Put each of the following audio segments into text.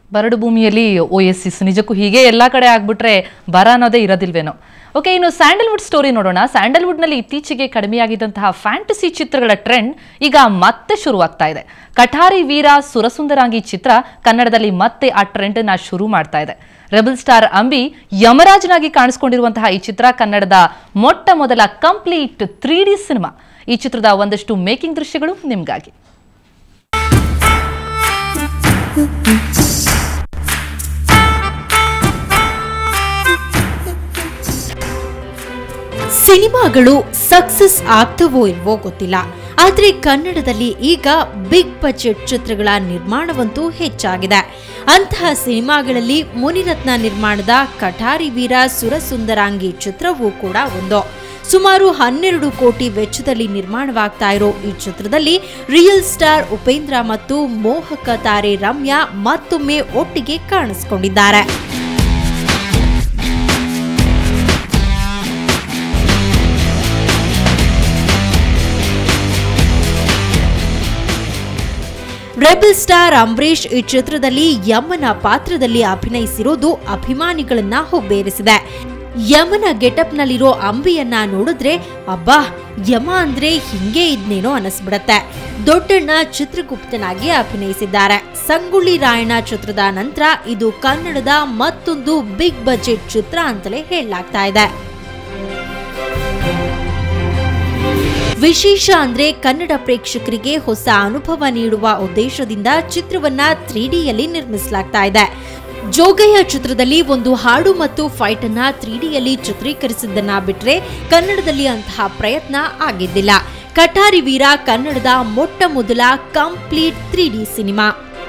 ಬರಡು ಭೂಮಿಯಲ್ಲಿ ಓಎಸ್ಸಿಸ್ ನಿಜಕ್ಕೂ ಹೀಗೆ ಎಲ್ಲ ಕಡೆ ಆಗ್ಬಿಟ್ರೆ ಬರ ಅನ್ನೋದೇ ಇರೋದಿಲ್ವೇನೋ ಓಕೆ ಇನ್ನು ಸ್ಯಾಂಡಲ್ವುಡ್ ಸ್ಟೋರಿ ನೋಡೋಣ ಸ್ಯಾಂಡಲ್ವುಡ್ನಲ್ಲಿ ಇತ್ತೀಚೆಗೆ ಕಡಿಮೆಯಾಗಿದ್ದಂತಹ ಫ್ಯಾಂಟಸಿ ಚಿತ್ರಗಳ ಟ್ರೆಂಡ್ ಈಗ ಮತ್ತೆ ಶುರುವಾಗ್ತಾ ಇದೆ ಕಠಾರಿ ವೀರ ಸುರಸುಂದರಾಂಗಿ ಚಿತ್ರ ಕನ್ನಡದಲ್ಲಿ ಮತ್ತೆ ಆ ಟ್ರೆಂಡ್ ನ ಶುರು ಮಾಡ್ತಾ ಇದೆ ರೆಬಲ್ ಸ್ಟಾರ್ ಅಂಬಿ ಯಮರಾಜನಾಗಿ ಕಾಣಿಸಿಕೊಂಡಿರುವಂತಹ ಈ ಚಿತ್ರ ಕನ್ನಡದ ಮೊಟ್ಟ ಮೊದಲ ಕಂಪ್ಲೀಟ್ ತ್ರೀ ಡಿ ಸಿನಿಮಾ ಈ ಚಿತ್ರದ ಒಂದಷ್ಟು ಮೇಕಿಂಗ್ ದೃಶ್ಯಗಳು ನಿಮ್ಗಾಗಿ ಸಿನಿಮಾಗಳು ಸಕ್ಸಸ್ ಆಗ್ತವೋ ಇಲ್ವೋ ಗೊತ್ತಿಲ್ಲ ಆದ್ರೆ ಕನ್ನಡದಲ್ಲಿ ಈಗ ಬಿಗ್ ಬಜೆಟ್ ಚಿತ್ರಗಳ ನಿರ್ಮಾಣವಂತೂ ಹೆಚ್ಚಾಗಿದೆ ಅಂತಹ ಸಿನಿಮಾಗಳಲ್ಲಿ ಮುನಿರತ್ನ ನಿರ್ಮಾಣದ ಕಠಾರಿ ವೀರ ಸುರಸುಂದರಾಂಗಿ ಚಿತ್ರವೂ ಕೂಡ ಒಂದು ಸುಮಾರು ಹನ್ನೆರಡು ಕೋಟಿ ವೆಚ್ಚದಲ್ಲಿ ನಿರ್ಮಾಣವಾಗ್ತಾ ಇರೋ ಈ ಚಿತ್ರದಲ್ಲಿ ರಿಯಲ್ ಸ್ಟಾರ್ ಉಪೇಂದ್ರ ಮತ್ತು ಮೋಹಕ ತಾರೆ ರಮ್ಯಾ ಮತ್ತೊಮ್ಮೆ ಒಟ್ಟಿಗೆ ಕಾಣಿಸಿಕೊಂಡಿದ್ದಾರೆ ರೆಬಲ್ ಸ್ಟಾರ್ ಅಂಬರೀಶ್ ಈ ಚಿತ್ರದಲ್ಲಿ ಯಮನ ಪಾತ್ರದಲ್ಲಿ ಅಭಿನಯಿಸಿರೋದು ಅಭಿಮಾನಿಗಳನ್ನ ಹುಬ್ಬೇರಿಸಿದೆ ಯಮನ ಗೆಟಪ್ನಲ್ಲಿರೋ ಅಂಬಿಯನ್ನ ನೋಡಿದ್ರೆ ಅಬ್ಬಾ ಯಮ ಅಂದ್ರೆ ಹಿಂಗೆ ಇದ್ನೇನೋ ಅನಿಸ್ಬಿಡತ್ತೆ ದೊಡ್ಡಣ್ಣ ಚಿತ್ರಗುಪ್ತನಾಗಿ ಅಭಿನಯಿಸಿದ್ದಾರೆ ಸಂಗೊಳ್ಳಿ ರಾಯಣ್ಣ ಚಿತ್ರದ ನಂತರ ಇದು ಕನ್ನಡದ ಮತ್ತೊಂದು ಬಿಗ್ ಬಜೆಟ್ ಚಿತ್ರ ಅಂತಲೇ ಹೇಳಲಾಗ್ತಾ ಇದೆ ವಿಶೇಷ ಅಂದ್ರೆ ಕನ್ನಡ ಪ್ರೇಕ್ಷಕರಿಗೆ ಹೊಸ ಅನುಭವ ನೀಡುವ ಉದ್ದೇಶದಿಂದ ಚಿತ್ರವನ್ನ ತ್ರೀ ಡಿಯಲ್ಲಿ ನಿರ್ಮಿಸಲಾಗ್ತಾ ಇದೆ ಜೋಗಯ್ಯ ಚಿತ್ರದಲ್ಲಿ ಒಂದು ಹಾಡು ಮತ್ತು ಫೈಟ್ ಅನ್ನ ತ್ರೀ ಡಿಯಲ್ಲಿ ಚಿತ್ರೀಕರಿಸಿದ್ದನ್ನ ಬಿಟ್ರೆ ಕನ್ನಡದಲ್ಲಿ ಅಂತಹ ಪ್ರಯತ್ನ ಆಗಿದ್ದಿಲ್ಲ ಕಠಾರಿ ವೀರ ಕನ್ನಡದ ಮೊಟ್ಟ ಮೊದಲ ಕಂಪ್ಲೀಟ್ ತ್ರೀ ಡಿ ಸಿನಿಮಾ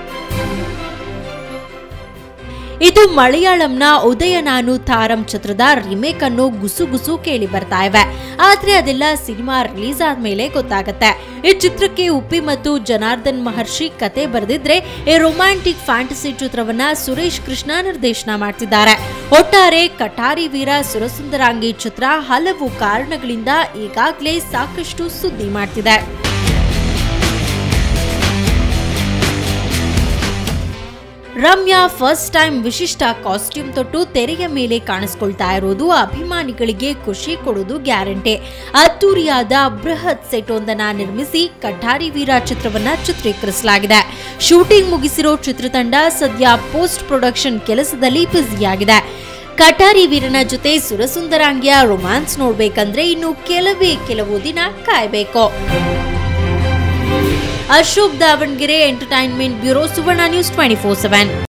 ಇದು ಮಲಯಾಳಂನ ಉದಯ ನಾನು ತಾರಂ ಚಿತ್ರದ ರಿಮೇಕ್ ಅನ್ನು ಗುಸುಗುಸು ಕೇಳಿ ಬರ್ತಾ ಇವೆ ಆದ್ರೆ ಅದೆಲ್ಲ ಸಿನಿಮಾ ರಿಲೀಸ್ ಆದ್ಮೇಲೆ ಗೊತ್ತಾಗತ್ತೆ ಈ ಚಿತ್ರಕ್ಕೆ ಉಪ್ಪಿ ಮತ್ತು ಜನಾರ್ದನ್ ಮಹರ್ಷಿ ಕತೆ ಬರೆದಿದ್ರೆ ಈ ರೊಮ್ಯಾಂಟಿಕ್ ಫ್ಯಾಂಟಸಿ ಚಿತ್ರವನ್ನ ಸುರೇಶ್ ಕೃಷ್ಣ ನಿರ್ದೇಶನ ಮಾಡ್ತಿದ್ದಾರೆ ಒಟ್ಟಾರೆ ಕಟಾರಿ ವೀರ ಸುರಸುಂದರಾಂಗಿ ಚಿತ್ರ ಹಲವು ಕಾರಣಗಳಿಂದ ಈಗಾಗಲೇ ಸಾಕಷ್ಟು ಸುದ್ದಿ ಮಾಡ್ತಿದೆ ರಮ್ಯಾ ಫಸ್ಟ್ ಟೈಮ್ ವಿಶಿಷ್ಟ ಕಾಸ್ಟ್ಯೂಮ್ ತೊಟ್ಟು ತೆರೆಯ ಮೇಲೆ ಕಾಣಿಸ್ಕೊಳ್ತಾ ಇರೋದು ಅಭಿಮಾನಿಗಳಿಗೆ ಖುಷಿ ಕೊಡೋದು ಗ್ಯಾರಂಟಿ ಅದ್ದೂರಿಯಾದ ಬೃಹತ್ ಸೆಟ್ ಒಂದನ್ನ ನಿರ್ಮಿಸಿ ಕಠಾರಿ ವೀರ ಚಿತ್ರವನ್ನ ಚಿತ್ರೀಕರಿಸಲಾಗಿದೆ ಶೂಟಿಂಗ್ ಮುಗಿಸಿರೋ ಚಿತ್ರತಂಡ ಸದ್ಯ ಪೋಸ್ಟ್ ಪ್ರೊಡಕ್ಷನ್ ಕೆಲಸದಲ್ಲಿ ಬ್ಯುಸಿಯಾಗಿದೆ ಕಟಾರಿ ವೀರನ ಜೊತೆ ಸುರಸುಂದರಾಂಗಿಯ ರೊಮ್ಯಾನ್ಸ್ ನೋಡ್ಬೇಕಂದ್ರೆ ಇನ್ನು ಕೆಲವೇ ಕೆಲವು ದಿನ ಕಾಯ್ಬೇಕು Ashok Davanagere entertainment bureau Suvarna news twenty four seven